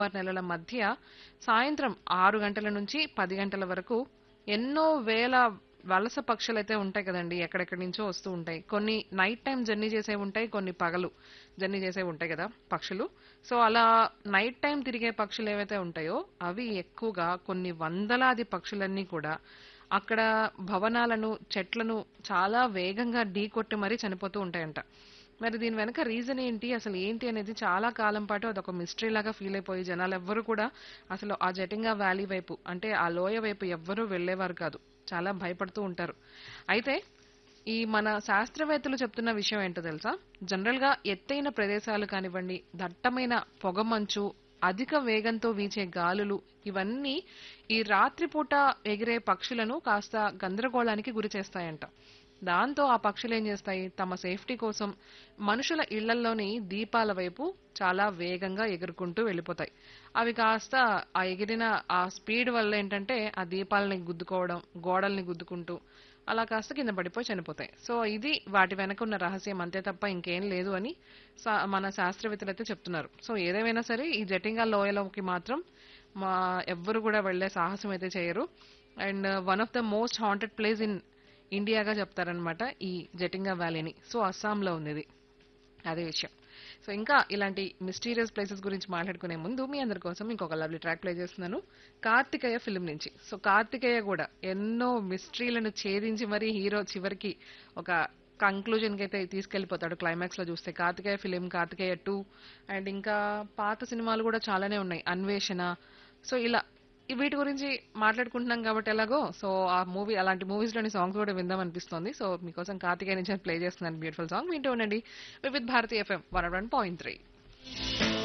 ఆరు నెలల మధ్య సాయంత్రం ఆరు గంటల నుంచి పది గంటల వరకు ఎన్నో వేల వలస పక్షులు అయితే ఉంటాయి కదండి ఎక్కడెక్కడి నుంచో వస్తూ ఉంటాయి కొన్ని నైట్ టైం జర్నీ చేసేవి ఉంటాయి కొన్ని పగలు జర్నీ చేసేవి ఉంటాయి కదా పక్షులు సో అలా నైట్ టైం తిరిగే పక్షులు ఏవైతే ఉంటాయో అవి ఎక్కువగా కొన్ని వందలాది పక్షులన్నీ కూడా అక్కడ భవనాలను చెట్లను చాలా వేగంగా ఢీకొట్టి మరీ చనిపోతూ ఉంటాయంట మరి దీని వెనక రీజన్ ఏంటి అసలు ఏంటి అనేది చాలా కాలం పాటు అదొక మిస్టరీ లాగా ఫీల్ అయిపోయి జనాలు ఎవ్వరు కూడా అసలు ఆ జటింగా వ్యాలీ వైపు అంటే ఆ లోయ వైపు ఎవ్వరూ వెళ్ళేవారు కాదు చాలా భయపడుతూ ఉంటారు అయితే ఈ మన శాస్త్రవేత్తలు చెప్తున్న విషయం ఏంటో తెలుసా జనరల్ గా ఎత్తైన ప్రదేశాలు కానివ్వండి దట్టమైన పొగమంచు అధిక వేగంతో వీచే గాలులు ఇవన్నీ ఈ రాత్రిపూట ఎగిరే పక్షులను కాస్త గందరగోళానికి గురి చేస్తాయంట దాంతో ఆ పక్షులు ఏం చేస్తాయి తమ సేఫ్టీ కోసం మనుషుల ఇళ్లల్లోని దీపాల వైపు చాలా వేగంగా ఎగురుకుంటూ వెళ్ళిపోతాయి అవి కాస్త ఆ ఎగిరిన ఆ స్పీడ్ వల్ల ఏంటంటే ఆ దీపాలని గుద్దుకోవడం గోడల్ని గుద్దుకుంటూ అలా కాస్త కింద పడిపోయి చనిపోతాయి సో ఇది వాటి వెనక ఉన్న రహస్యం అంతే తప్ప ఇంకేం లేదు అని సా- మన శాస్త్రవేత్తలు అయితే చెప్తున్నారు సో ఏదేమైనా సరే ఈ జటింగా లోయలోకి మాత్రం మా ఎవ్వరు కూడా వెళ్లే సాహసం అయితే చేయరు and one of the most haunted place in ఇండియాగా చెప్తారనమాట ఈ జటింగా వ్యాలీని సో అస్సాంలో ఉంది ఇది అదే విషయం సో ఇంకా ఇలాంటి మిస్టీరియస్ ప్లేసెస్ గురించి మాట్లాడుకునే ముందు మీ అందరి కోసం ఇంకొక లవ్లీ ట్రాక్ ప్లే చేస్తున్నాను కార్తికేయ ఫిల్మ్ నుంచి సో కార్తికేయ కూడా ఎన్నో మిస్టరీలను ఛేదించి మరి హీరో చివరికి ఒక కంక్లూజన్ కి అయితే తీసుకెళ్లిపోతాడు క్లైమాక్స్ లో చూస్తే Karthikeya film Karthikeya two and ఇంకా పాత సినిమాలు కూడా చాలానే ఉన్నాయి అన్వేషణ సో ఇలా ఈ వీటి గురించి మాట్లాడుకుంటున్నాం కాబట్టి ఎలాగో సో ఆ మూవీ అలాంటి మూవీస్ లోని సాంగ్స్ కూడా విందాం అనిపిస్తుంది సో మీకోసం కార్తికేయ నుంచి ప్లే చేస్తున్నాను బ్యూటిఫుల్ సాంగ్ వింటూ ఉండండి with Bharati FM one one point three